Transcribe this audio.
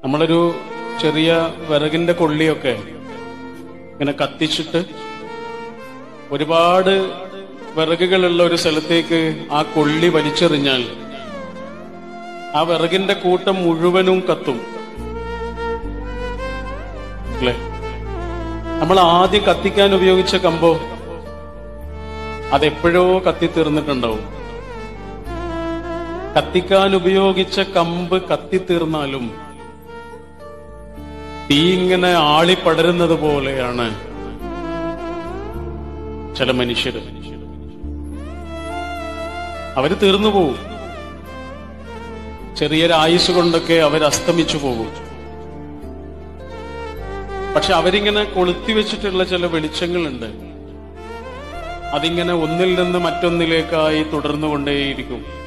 നമ്മളൊരു ചെറിയ വിറകിന്റെ കൊള്ളിയൊക്കെ ഇങ്ങനെ കത്തിച്ചിട്ട് ഒരുപാട് വിറകുകളുള്ള ഒരു സ്ഥലത്തേക്ക് ആ കൊള്ളി വലിച്ചെറിഞ്ഞാൽ ആ വിറകിന്റെ കൂട്ടം മുഴുവനും കത്തും അല്ലേ നമ്മൾ ആദ്യം കത്തിക്കാൻ ഉപയോഗിച്ച കമ്പോ അതെപ്പോഴോ കത്തിത്തീർന്നിട്ടുണ്ടാവും കത്തിക്കാൻ ഉപയോഗിച്ച കമ്പ് കത്തിത്തീർന്നാലും തീ ഇങ്ങനെ ആളിപ്പടരുന്നത് പോലെയാണ് ചില മനുഷ്യര് അവര് തീർന്നു പോകും ചെറിയൊരു ആയുസ് കൊണ്ടൊക്കെ അവർ അസ്തമിച്ചു പോകും പക്ഷെ അവരിങ്ങനെ കൊളുത്തി വെച്ചിട്ടുള്ള ചില വെളിച്ചങ്ങളുണ്ട് അതിങ്ങനെ ഒന്നിൽ നിന്ന് മറ്റൊന്നിലേക്കായി തുടർന്നുകൊണ്ടേയിരിക്കും